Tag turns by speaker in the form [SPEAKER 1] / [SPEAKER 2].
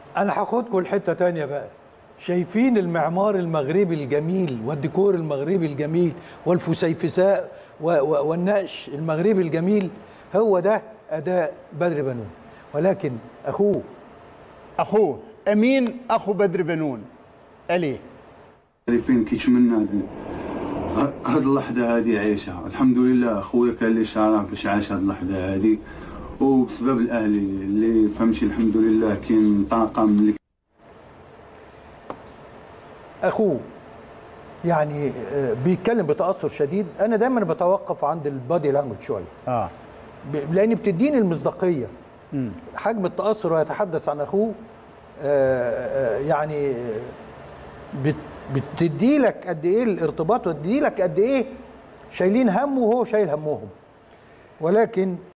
[SPEAKER 1] انا هاخدكم لحته تانية بقى شايفين المعمار المغربي الجميل والديكور المغربي الجميل والفسيفساء و- و- والنقش المغربي الجميل هو ده اداء بدر بنون ولكن اخوه
[SPEAKER 2] اخوه امين اخو بدر بنون قال ايه
[SPEAKER 3] فين كيش منا هاد اللحظة هذه عيشها الحمد لله أخويا كان لي شارع باش عاش هاد اللحظة هذه وبسبب الأهلي اللي فهمتي الحمد لله كاين طاقم اللي
[SPEAKER 1] اخوه يعني آه، بيتكلم بتاثر شديد انا دايما بتوقف عند البادي لانجوج شويه
[SPEAKER 2] اه
[SPEAKER 1] ب- لان بتديني المصداقيه حجم التاثر ويتحدث عن اخوه آه، آه، يعني آه، بت- بتدي لك قد ايه الارتباط وتدي لك قد ايه شايلين همه وهو شايل همهم ولكن